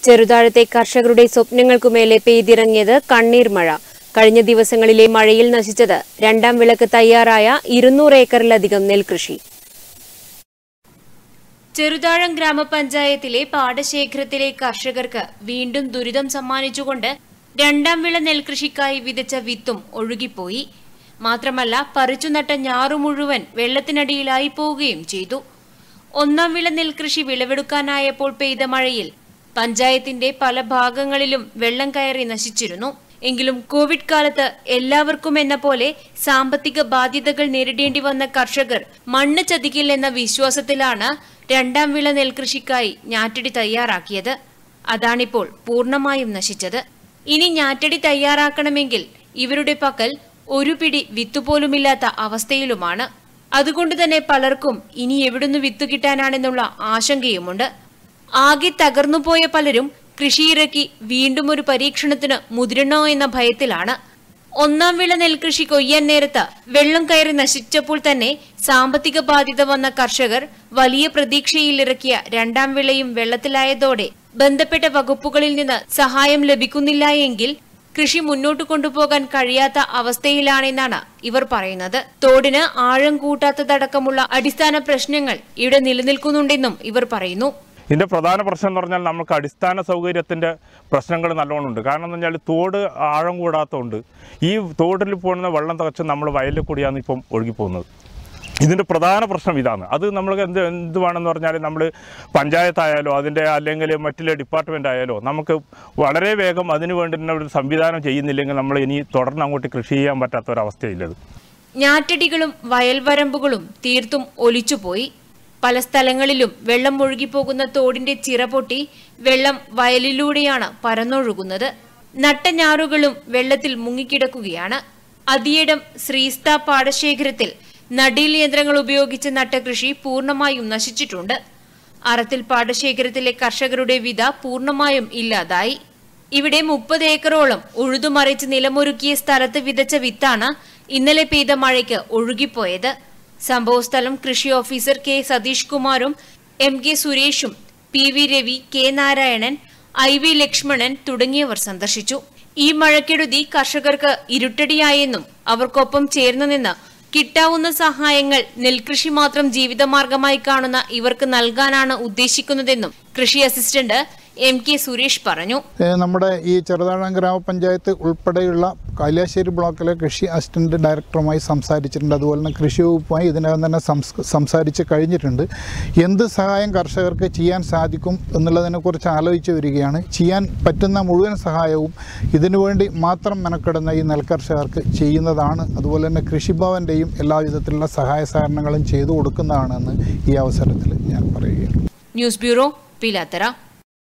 ചെറുതാഴത്തെ കർഷകരുടെ സ്വപ്നങ്ങൾക്കുമേലെ പെയ്തിറങ്ങിയത് കണ്ണീർ മഴ കഴിഞ്ഞ ദിവസങ്ങളിലെ മഴയിൽ നശിച്ചത് രണ്ടാം വിളക്ക് തയ്യാറായ ഇരുന്നൂറ് ഏക്കറിലധികം നെൽകൃഷി ചെറുതാഴം ഗ്രാമപഞ്ചായത്തിലെ പാടശേഖരത്തിലെ കർഷകർക്ക് വീണ്ടും ദുരിതം സമ്മാനിച്ചുകൊണ്ട് രണ്ടാം വിള നെൽകൃഷിക്കായി വിതച്ച വിത്തും ഒഴുകിപ്പോയി മാത്രമല്ല പറിച്ചുനട്ട ഞാറു മുഴുവൻ വെള്ളത്തിനടിയിലായി പോവുകയും ചെയ്തു ഒന്നാം വിള നെൽകൃഷി വിളവെടുക്കാനായപ്പോൾ പെയ്ത മഴയിൽ പഞ്ചായത്തിന്റെ പല ഭാഗങ്ങളിലും വെള്ളം കയറി നശിച്ചിരുന്നു എങ്കിലും കോവിഡ് കാലത്ത് എല്ലാവർക്കും എന്ന പോലെ സാമ്പത്തിക ബാധ്യതകൾ നേരിടേണ്ടി വന്ന കർഷകർ മണ്ണ് ചതിക്കില്ലെന്ന വിശ്വാസത്തിലാണ് രണ്ടാം വിള നെൽകൃഷിക്കായി ഞാറ്റടി തയ്യാറാക്കിയത് അതാണിപ്പോൾ പൂർണ്ണമായും നശിച്ചത് ഇനി ഞാറ്റടി തയ്യാറാക്കണമെങ്കിൽ ഇവരുടെ പക്കൽ ഒരു പിടി വിത്തുപോലുമില്ലാത്ത അവസ്ഥയിലുമാണ് അതുകൊണ്ട് തന്നെ പലർക്കും ഇനി എവിടുന്ന് വിത്തു കിട്ടാനാണെന്നുള്ള ആശങ്കയുമുണ്ട് ആകെ തകർന്നുപോയ പലരും കൃഷിയിറക്കി വീണ്ടും ഒരു പരീക്ഷണത്തിന് മുതിരണോ എന്ന ഭയത്തിലാണ് ഒന്നാം വിള നെൽകൃഷി കൊയ്യാൻ നേരത്ത് വെള്ളം കയറി നശിച്ചപ്പോൾ തന്നെ സാമ്പത്തിക ബാധ്യത വന്ന കർഷകർ വലിയ പ്രതീക്ഷയിലിറക്കിയ രണ്ടാം വിളയും വെള്ളത്തിലായതോടെ ബന്ധപ്പെട്ട വകുപ്പുകളിൽ നിന്ന് സഹായം ലഭിക്കുന്നില്ല എങ്കിൽ കൃഷി മുന്നോട്ട് കൊണ്ടുപോകാൻ കഴിയാത്ത അവസ്ഥയിലാണെന്നാണ് ഇവർ പറയുന്നത് തോടിന് ആഴം കൂട്ടാത്തതടക്കമുള്ള അടിസ്ഥാന പ്രശ്നങ്ങൾ ഇവിടെ നിലനിൽക്കുന്നുണ്ടെന്നും ഇവർ പറയുന്നു ഇതിൻ്റെ പ്രധാന പ്രശ്നം എന്ന് പറഞ്ഞാൽ നമുക്ക് അടിസ്ഥാന സൗകര്യത്തിൻ്റെ പ്രശ്നങ്ങൾ നല്ലോണം ഉണ്ട് കാരണം എന്ന് പറഞ്ഞാൽ തോട് ആഴം കൂടാത്തതുകൊണ്ട് ഈ തോടിൽ പോകുന്ന വെള്ളം തികച്ച് നമ്മൾ വയലിൽ കൂടിയാണ് ഇപ്പം ഒഴുകിപ്പോകുന്നത് ഇതിൻ്റെ പ്രധാന പ്രശ്നം ഇതാണ് അത് നമ്മൾ എന്ത് എന്ത് വേണമെന്ന് പറഞ്ഞാൽ നമ്മൾ പഞ്ചായത്തായാലോ അതിൻ്റെ അല്ലെങ്കിൽ മറ്റുള്ള ഡിപ്പാർട്ട്മെൻ്റ് ആയാലോ നമുക്ക് വളരെ വേഗം അതിന് വേണ്ടുന്ന ഒരു സംവിധാനം ചെയ്യുന്നില്ലെങ്കിൽ നമ്മൾ ഇനി തുടർന്ന് അങ്ങോട്ട് കൃഷി ചെയ്യാൻ പറ്റാത്ത ഒരവസ്ഥയില്ലത് ഞാറ്റടികളും വയൽവരമ്പുകളും തീർത്തും ഒലിച്ചുപോയി പല സ്ഥലങ്ങളിലും വെള്ളം ഒഴുകിപ്പോകുന്ന തോടിന്റെ ചിറ പൊട്ടി വെള്ളം വയലിലൂടെയാണ് പരന്നൊഴുകുന്നത് നട്ട ഞാറുകളും വെള്ളത്തിൽ മുങ്ങിക്കിടക്കുകയാണ് അതിയിടം ശ്രീസ്ത പാടശേഖരത്തിൽ നടീൽ യന്ത്രങ്ങൾ ഉപയോഗിച്ച് നട്ട കൃഷി പൂർണ്ണമായും നശിച്ചിട്ടുണ്ട് അറത്തിൽ പാടശേഖരത്തിലെ കർഷകരുടെ വിത പൂർണ്ണമായും ഇല്ലാതായി ഇവിടെ മുപ്പത് ഏക്കറോളം ഉഴുതുമറിച്ച് നിലമൊരുക്കിയ സ്ഥലത്ത് വിതച്ച വിത്താണ് ഇന്നലെ പെയ്ത മഴയ്ക്ക് ഒഴുകിപ്പോയത് സംഭവസ്ഥലം കൃഷി ഓഫീസർ കെ സതീഷ് കുമാറും എം കെ സുരേഷും P V Ravi K Narayanan I V Lakshmanan തുടങ്ങിയവർ സന്ദർശിച്ചു ഈ മഴക്കെടുതി കർഷകർക്ക് ഇരുട്ടടിയായെന്നും അവർക്കൊപ്പം ചേർന്നു നിന്ന് കിട്ടാവുന്ന സഹായങ്ങൾ നെൽകൃഷി മാത്രം ജീവിതമാർഗമായി കാണുന്ന ഇവർക്ക് നൽകാനാണ് ഉദ്ദേശിക്കുന്നതെന്നും കൃഷി അസിസ്റ്റന്റ് എം കെ സുരേഷ് പറഞ്ഞു ഏഹ് നമ്മുടെ ഈ ചെറുതാഴം ഗ്രാമപഞ്ചായത്ത് ഉൾപ്പെടെയുള്ള കാലിയാശ്ശേരി ബ്ലോക്കിലെ കൃഷി അസിസ്റ്റന്റ് ഡയറക്ടറുമായി സംസാരിച്ചിട്ടുണ്ട് അതുപോലെ തന്നെ കൃഷി വകുപ്പുമായി ഇതിനകം തന്നെ സംസ് സംസാരിച്ച് കഴിഞ്ഞിട്ടുണ്ട് എന്ത് സഹായം കർഷകർക്ക് ചെയ്യാൻ സാധിക്കും എന്നുള്ളതിനെക്കുറിച്ച് ആലോചിച്ച് വരികയാണ് ചെയ്യാൻ പറ്റുന്ന മുഴുവൻ സഹായവും ഇതിനുവേണ്ടി മാത്രം മെനക്കെടുന്ന ഈ നെൽകർഷകർക്ക് ചെയ്യുന്നതാണ് അതുപോലെ തന്നെ കൃഷിഭവൻ്റെയും എല്ലാവിധത്തിലുള്ള സഹായ സഹകരണങ്ങളും ചെയ്തു കൊടുക്കുന്നതാണെന്ന് ഈ അവസരത്തിൽ ഞാൻ പറയുകയാണ് ന്യൂസ് ബ്യൂറോ പിലാത്തറ